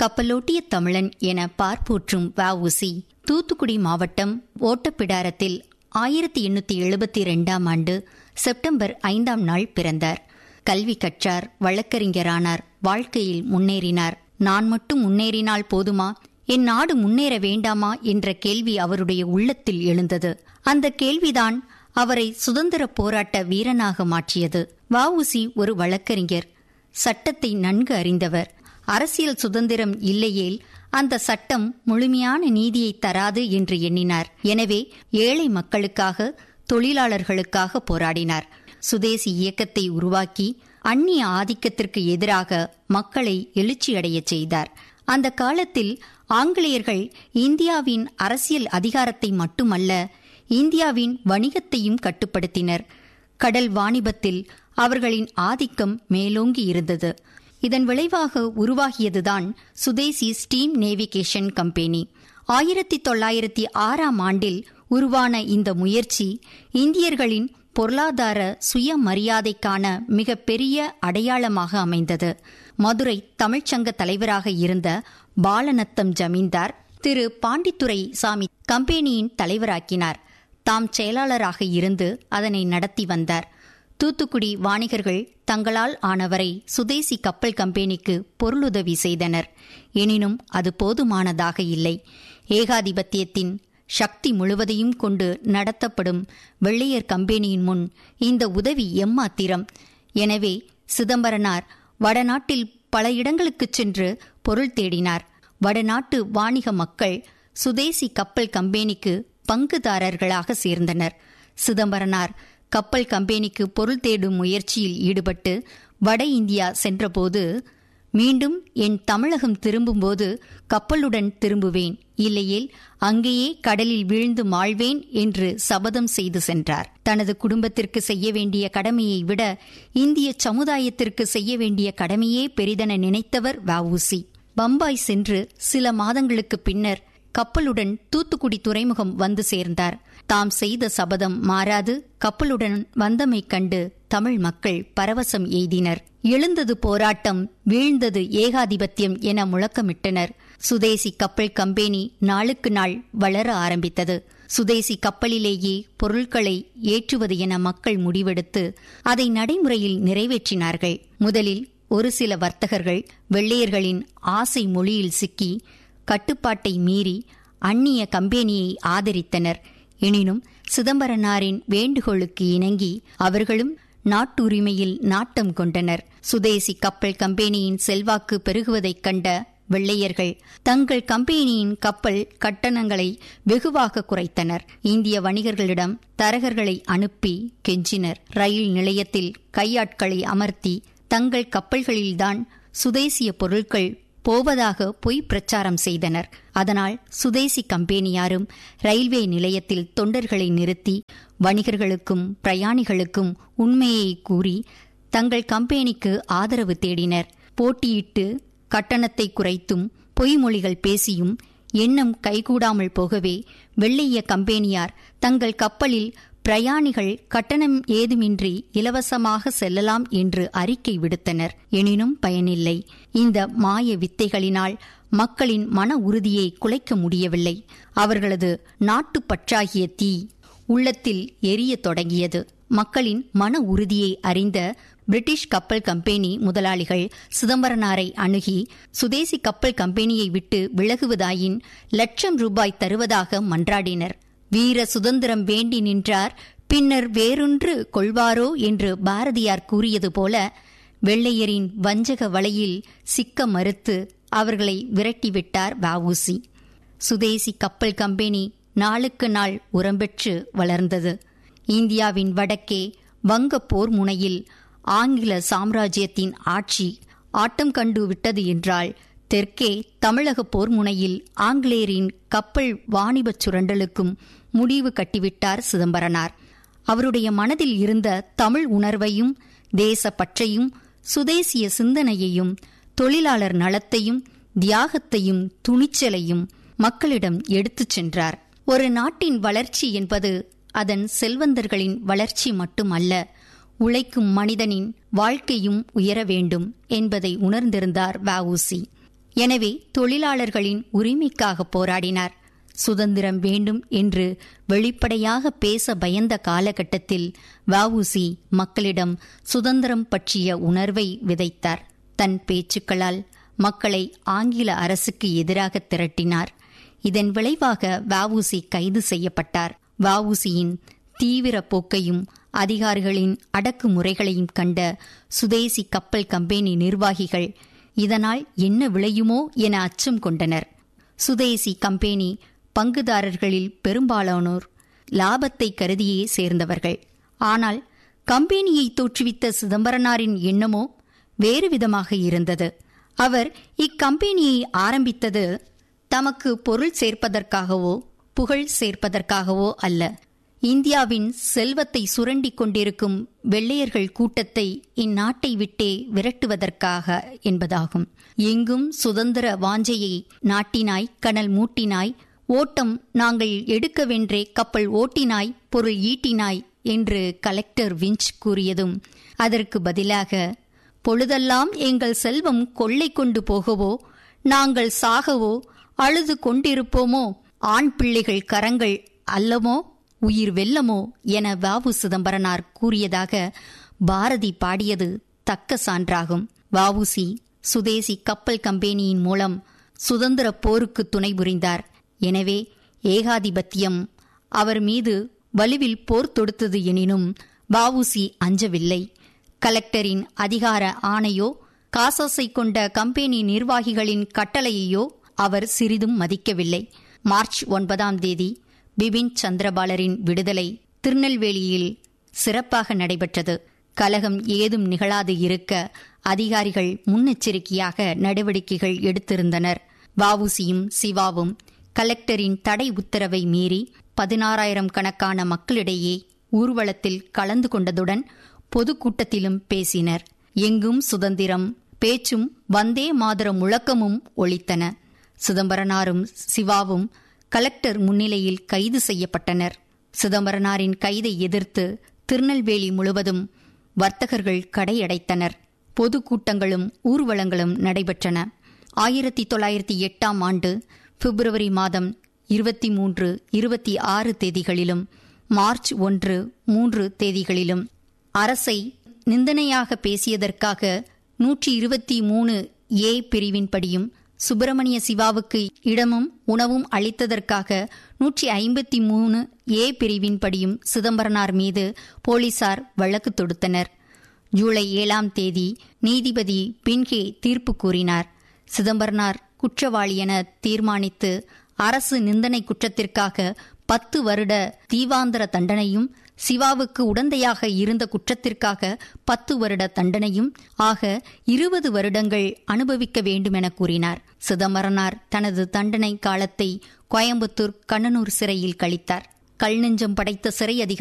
கப்பலோட்டிய தமிழன் என பார்ப்போற்றும் வஉசி தூத்துக்குடி மாவட்டம் ஓட்டப்பிடாரத்தில் ஆயிரத்தி எண்ணூத்தி எழுபத்தி இரண்டாம் ஆண்டு செப்டம்பர் ஐந்தாம் நாள் பிறந்தார் கல்வி கற்றார் வழக்கறிஞரானார் வாழ்க்கையில் முன்னேறினார் நான் மட்டும் முன்னேறினால் போதுமா என் நாடு முன்னேற வேண்டாமா என்ற கேள்வி அவருடைய உள்ளத்தில் எழுந்தது அந்த கேள்விதான் அவரை சுதந்திர போராட்ட வீரனாக மாற்றியது வஉசி ஒரு வழக்கறிஞர் சட்டத்தை நன்கு அறிந்தவர் அரசியல் சுதந்திரம் இல்லையேல் அந்த சட்டம் முழுமையான நீதியை தராது என்று எண்ணினார் எனவே ஏழை மக்களுக்காக தொழிலாளர்களுக்காக போராடினார் சுதேசி இயக்கத்தை உருவாக்கி அந்நிய ஆதிக்கத்திற்கு எதிராக மக்களை எழுச்சியடையச் செய்தார் அந்த காலத்தில் ஆங்கிலேயர்கள் இந்தியாவின் அரசியல் அதிகாரத்தை மட்டுமல்ல இந்தியாவின் வணிகத்தையும் கட்டுப்படுத்தினர் கடல் வாணிபத்தில் அவர்களின் ஆதிக்கம் மேலோங்கி இருந்தது இதன் விளைவாக உருவாகியதுதான் சுதேசி ஸ்டீம் நேவிகேஷன் கம்பெனி ஆயிரத்தி தொள்ளாயிரத்தி ஆறாம் ஆண்டில் உருவான இந்த முயற்சி இந்தியர்களின் பொருளாதார சுயமரியாதைக்கான மிகப்பெரிய அடையாளமாக அமைந்தது மதுரை தமிழ்ச்சங்க தலைவராக இருந்த பாலநத்தம் ஜமீன்தார் திரு பாண்டித்துரை சாமி கம்பெனியின் தலைவராக்கினார் தாம் செயலாளராக இருந்து அதனை நடத்தி வந்தார் தூத்துக்குடி வாணிகர்கள் தங்களால் ஆனவரை சுதேசி கப்பல் கம்பெனிக்கு பொருளுதவி செய்தனர் எனினும் அது போதுமானதாக இல்லை ஏகாதிபத்தியத்தின் சக்தி முழுவதையும் கொண்டு நடத்தப்படும் வெள்ளையர் கம்பெனியின் முன் இந்த உதவி எம்மாத்திரம் எனவே சிதம்பரனார் வடநாட்டில் பல இடங்களுக்குச் சென்று பொருள் தேடினார் வடநாட்டு வாணிக மக்கள் சுதேசி கப்பல் கம்பெனிக்கு பங்குதாரர்களாக சேர்ந்தனர் சிதம்பரனார் கப்பல் கம்பெனிக்கு பொருள் தேடும் முயற்சியில் ஈடுபட்டு வட இந்தியா சென்றபோது மீண்டும் என் தமிழகம் திரும்பும்போது கப்பலுடன் திரும்புவேன் இல்லையேல் அங்கேயே கடலில் வீழ்ந்து மாழ்வேன் என்று சபதம் செய்து சென்றார் தனது குடும்பத்திற்கு செய்ய வேண்டிய கடமையை விட இந்திய சமுதாயத்திற்கு செய்ய வேண்டிய கடமையே பெரிதென நினைத்தவர் வஉசி பம்பாய் சென்று சில மாதங்களுக்கு பின்னர் கப்பலுடன் தூத்துக்குடி துறைமுகம் வந்து சேர்ந்தார் தாம் செய்த சபதம் மாறாது கப்பலுடன் வந்தமை கண்டு தமிழ் மக்கள் பரவசம் எய்தினர் எழுந்தது போராட்டம் வீழ்ந்தது ஏகாதிபத்தியம் என முழக்கமிட்டனர் சுதேசி கப்பல் கம்பெனி நாளுக்கு நாள் வளர ஆரம்பித்தது சுதேசி கப்பலிலேயே பொருட்களை ஏற்றுவது என மக்கள் முடிவெடுத்து அதை நடைமுறையில் நிறைவேற்றினார்கள் முதலில் ஒரு சில வர்த்தகர்கள் வெள்ளையர்களின் ஆசை மொழியில் சிக்கி கட்டுப்பாட்டை மீறி அந்நிய கம்பெனியை ஆதரித்தனர் எனினும் சிதம்பரனாரின் வேண்டுகோளுக்கு இணங்கி அவர்களும் நாட்டுரிமையில் நாட்டம் கொண்டனர் சுதேசி கப்பல் கம்பெனியின் செல்வாக்கு பெருகுவதைக் கண்ட வெள்ளையர்கள் தங்கள் கம்பெனியின் கப்பல் கட்டணங்களை வெகுவாக குறைத்தனர் இந்திய வணிகர்களிடம் தரகர்களை அனுப்பி கெஞ்சினர் ரயில் நிலையத்தில் கையாட்களை அமர்த்தி தங்கள் கப்பல்களில்தான் சுதேசிய பொருட்கள் போவதாக பொய் பிரச்சாரம் செய்தனர் அதனால் சுதேசி கம்பெனியாரும் ரயில்வே நிலையத்தில் தொண்டர்களை நிறுத்தி வணிகர்களுக்கும் பிரயாணிகளுக்கும் உண்மையை கூறி தங்கள் கம்பெனிக்கு ஆதரவு தேடினர் போட்டியிட்டு கட்டணத்தை குறைத்தும் பொய்மொழிகள் பேசியும் எண்ணம் கைகூடாமல் போகவே வெள்ளைய கம்பெனியார் தங்கள் கப்பலில் பிரயாணிகள் கட்டணம் ஏதுமின்றி இலவசமாக செல்லலாம் என்று அறிக்கை விடுத்தனர் எனினும் பயனில்லை இந்த மாய வித்தைகளினால் மக்களின் மன உறுதியை குலைக்க முடியவில்லை அவர்களது நாட்டு பற்றாகிய தீ உள்ளத்தில் எரிய தொடங்கியது மக்களின் மன உறுதியை அறிந்த பிரிட்டிஷ் கப்பல் கம்பெனி முதலாளிகள் சிதம்பரனாரை அணுகி சுதேசி கப்பல் கம்பெனியை விட்டு விலகுவதாயின் லட்சம் ரூபாய் தருவதாக மன்றாடினர் வீர சுதந்திரம் வேண்டி நின்றார் பின்னர் வேறொன்று கொள்வாரோ என்று பாரதியார் கூறியது போல வெள்ளையரின் வஞ்சக வலையில் சிக்க மறுத்து அவர்களை விரட்டிவிட்டார் வஉசி சுதேசி கப்பல் கம்பெனி நாளுக்கு நாள் உரம்பெற்று வளர்ந்தது இந்தியாவின் வடக்கே வங்க போர் முனையில் ஆங்கில சாம்ராஜ்யத்தின் ஆட்சி ஆட்டம் கண்டு விட்டது என்றால் தெற்கே தமிழக போர் முனையில் ஆங்கிலேயரின் கப்பல் வாணிபச் சுரண்டலுக்கும் முடிவு கட்டிவிட்டார் சிதம்பரனார் அவருடைய மனதில் இருந்த தமிழ் உணர்வையும் தேச பற்றையும் சுதேசிய சிந்தனையையும் தொழிலாளர் நலத்தையும் தியாகத்தையும் துணிச்சலையும் மக்களிடம் எடுத்துச் சென்றார் ஒரு நாட்டின் வளர்ச்சி என்பது அதன் செல்வந்தர்களின் வளர்ச்சி மட்டுமல்ல உழைக்கும் மனிதனின் வாழ்க்கையும் உயர வேண்டும் என்பதை உணர்ந்திருந்தார் வஉசி எனவே தொழிலாளர்களின் உரிமைக்காக போராடினார் சுதந்திரம் வேண்டும் என்று வெளிப்படையாக பேச பயந்த காலகட்டத்தில் வஉசி மக்களிடம் சுதந்திரம் பற்றிய உணர்வை விதைத்தார் தன் பேச்சுக்களால் மக்களை ஆங்கில அரசுக்கு எதிராக திரட்டினார் இதன் விளைவாக வஉசி கைது செய்யப்பட்டார் வஉசியின் தீவிர போக்கையும் அதிகாரிகளின் அடக்குமுறைகளையும் கண்ட சுதேசி கப்பல் கம்பெனி நிர்வாகிகள் இதனால் என்ன விளையுமோ என அச்சம் கொண்டனர் சுதேசி கம்பெனி பங்குதாரர்களில் பெரும்பாலானோர் லாபத்தை கருதியே சேர்ந்தவர்கள் ஆனால் கம்பெனியை தோற்றுவித்த சிதம்பரனாரின் எண்ணமோ வேறு விதமாக இருந்தது அவர் இக்கம்பெனியை ஆரம்பித்தது தமக்கு பொருள் சேர்ப்பதற்காகவோ புகழ் சேர்ப்பதற்காகவோ அல்ல இந்தியாவின் செல்வத்தை சுரண்டிக் கொண்டிருக்கும் வெள்ளையர்கள் கூட்டத்தை இந்நாட்டை விட்டே விரட்டுவதற்காக என்பதாகும் எங்கும் சுதந்திர வாஞ்சையை நாட்டினாய் கனல் மூட்டினாய் ஓட்டம் நாங்கள் எடுக்கவென்றே கப்பல் ஓட்டினாய் பொருள் ஈட்டினாய் என்று கலெக்டர் விஞ்ச் கூறியதும் அதற்கு பதிலாக பொழுதெல்லாம் எங்கள் செல்வம் கொள்ளை கொண்டு போகவோ நாங்கள் சாகவோ அழுது கொண்டிருப்போமோ ஆண் பிள்ளைகள் கரங்கள் அல்லமோ உயிர் வெல்லமோ என வாவு சிதம்பரனார் கூறியதாக பாரதி பாடியது தக்க சான்றாகும் வாவுசி சுதேசி கப்பல் கம்பெனியின் மூலம் சுதந்திர போருக்கு துணை புரிந்தார் எனவே ஏகாதிபத்தியம் அவர் மீது வலுவில் போர் தொடுத்தது எனினும் வாவுசி அஞ்சவில்லை கலெக்டரின் அதிகார ஆணையோ காசாசை கொண்ட கம்பெனி நிர்வாகிகளின் கட்டளையையோ அவர் சிறிதும் மதிக்கவில்லை மார்ச் ஒன்பதாம் தேதி பிபின் சந்திரபாலரின் விடுதலை திருநெல்வேலியில் சிறப்பாக நடைபெற்றது கலகம் ஏதும் நிகழாது இருக்க அதிகாரிகள் முன்னெச்சரிக்கையாக நடவடிக்கைகள் எடுத்திருந்தனர் வாவுசியும் சிவாவும் கலெக்டரின் தடை உத்தரவை மீறி பதினாறாயிரம் கணக்கான மக்களிடையே ஊர்வலத்தில் கலந்து கொண்டதுடன் பொதுக்கூட்டத்திலும் பேசினர் எங்கும் சுதந்திரம் பேச்சும் வந்தே மாதர முழக்கமும் ஒலித்தன சிதம்பரனாரும் சிவாவும் கலெக்டர் முன்னிலையில் கைது செய்யப்பட்டனர் சிதம்பரனாரின் கைதை எதிர்த்து திருநெல்வேலி முழுவதும் வர்த்தகர்கள் கடையடைத்தனர் பொதுக்கூட்டங்களும் ஊர்வலங்களும் நடைபெற்றன ஆயிரத்தி தொள்ளாயிரத்தி எட்டாம் ஆண்டு பிப்ரவரி மாதம் இருபத்தி மூன்று இருபத்தி ஆறு தேதிகளிலும் மார்ச் ஒன்று மூன்று தேதிகளிலும் அரசை நிந்தனையாக பேசியதற்காக நூற்றி இருபத்தி மூணு ஏ பிரிவின்படியும் சுப்பிரமணிய சிவாவுக்கு இடமும் உணவும் அளித்ததற்காக நூற்றி ஐம்பத்தி மூணு ஏ பிரிவின்படியும் சிதம்பரனார் மீது போலீசார் வழக்கு தொடுத்தனர் ஜூலை ஏழாம் தேதி நீதிபதி பின்கே தீர்ப்பு கூறினார் சிதம்பரனார் குற்றவாளி என தீர்மானித்து அரசு நிந்தனை குற்றத்திற்காக பத்து வருட தீவாந்தர தண்டனையும் சிவாவுக்கு உடந்தையாக இருந்த குற்றத்திற்காக பத்து வருட தண்டனையும் ஆக இருபது வருடங்கள் அனுபவிக்க வேண்டும் என கூறினார் சிதம்பரனார் தனது தண்டனை காலத்தை கோயம்புத்தூர் கண்ணனூர் சிறையில் கழித்தார் கல் நெஞ்சம் படைத்த சிறை அதிகாரி